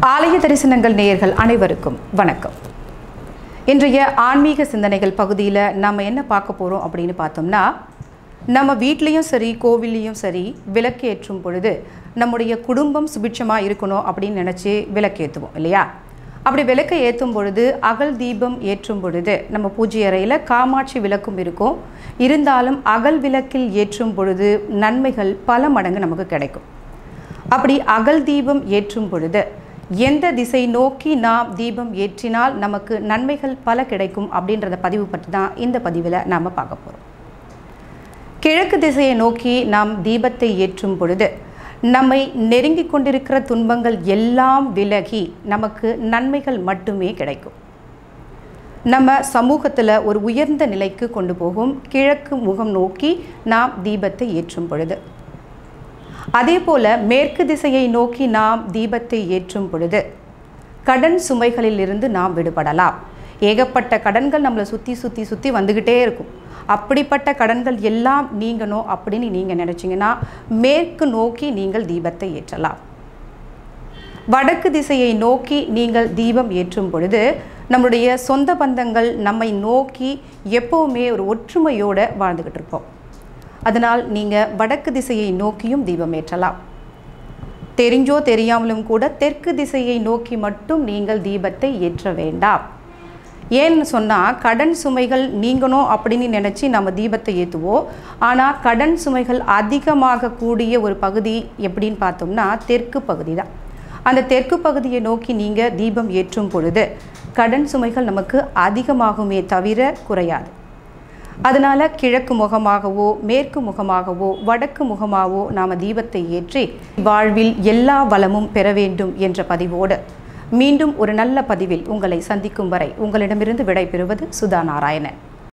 ஆலய தரிசனங்கள் நேயர்கள் அனைவருக்கும் வணக்கம் இன்றைய ஆன்மீக சிந்தனைகள் பகுதியில் நம்ம என்ன பார்க்க போகிறோம் அப்படின்னு பார்த்தோம்னா நம்ம வீட்லேயும் சரி கோவில்லையும் சரி விளக்கு ஏற்றும் பொழுது நம்முடைய குடும்பம் சுபிட்சமாக இருக்கணும் அப்படின்னு நினச்சி விளக்கேற்றுவோம் இல்லையா அப்படி விளக்கை ஏற்றும் பொழுது அகல் தீபம் ஏற்றும் பொழுது நம்ம பூஜை அறையில் காமாட்சி விளக்கும் இருக்கும் இருந்தாலும் அகல் விளக்கில் ஏற்றும் பொழுது நன்மைகள் பல மடங்கு நமக்கு கிடைக்கும் அப்படி அகல் தீபம் ஏற்றும் பொழுது எந்த திசை நோக்கி நாம் தீபம் ஏற்றினால் நமக்கு நன்மைகள் பல கிடைக்கும் அப்படின்றத பதிவு பற்றி தான் இந்த பதிவில் நாம் பார்க்க போகிறோம் கிழக்கு திசையை நோக்கி நாம் தீபத்தை ஏற்றும் பொழுது நம்மை நெருங்கி கொண்டிருக்கிற துன்பங்கள் எல்லாம் விலகி நமக்கு நன்மைகள் மட்டுமே கிடைக்கும் நம்ம சமூகத்தில் ஒரு உயர்ந்த நிலைக்கு கொண்டு போகும் கிழக்கு முகம் நோக்கி நாம் தீபத்தை ஏற்றும் பொழுது அதே போல மேற்கு திசையை நோக்கி நாம் தீபத்தை ஏற்றும் பொழுது கடன் சுமைகளிலிருந்து நாம் விடுபடலாம் ஏகப்பட்ட கடன்கள் நம்மளை சுற்றி சுற்றி சுற்றி வந்துக்கிட்டே இருக்கும் அப்படிப்பட்ட கடன்கள் எல்லாம் நீங்கணும் அப்படின்னு நீங்கள் நினச்சிங்கன்னா மேற்கு நோக்கி நீங்கள் தீபத்தை ஏற்றலாம் வடக்கு திசையை நோக்கி நீங்கள் தீபம் ஏற்றும் பொழுது நம்முடைய சொந்த பந்தங்கள் நம்மை நோக்கி எப்போவுமே ஒரு ஒற்றுமையோடு வாழ்ந்துக்கிட்டு இருப்போம் அதனால் நீங்கள் வடக்கு திசையை நோக்கியும் தீபம் ஏற்றலாம் தெரிஞ்சோ தெரியாமலும் கூட தெற்கு திசையை நோக்கி மட்டும் நீங்கள் தீபத்தை ஏற்ற வேண்டாம் ஏன்னு சொன்னால் கடன் சுமைகள் நீங்கணும் அப்படின்னு நினச்சி நம்ம தீபத்தை ஏற்றுவோம் ஆனால் கடன் சுமைகள் அதிகமாக கூடிய ஒரு பகுதி எப்படின்னு பார்த்தோம்னா தெற்கு பகுதி தான் அந்த தெற்கு பகுதியை நோக்கி நீங்கள் தீபம் ஏற்றும் பொழுது கடன் சுமைகள் நமக்கு அதிகமாகுமே தவிர குறையாது அதனால் கிழக்கு முகமாகவோ மேற்கு முகமாகவோ வடக்கு முகமாகவோ நாம் தீபத்தை ஏற்றி வாழ்வில் எல்லா வளமும் பெற வேண்டும் என்ற பதிவோடு மீண்டும் ஒரு நல்ல பதிவில் உங்களை சந்திக்கும் வரை உங்களிடமிருந்து விடைபெறுவது சுதா நாராயணன்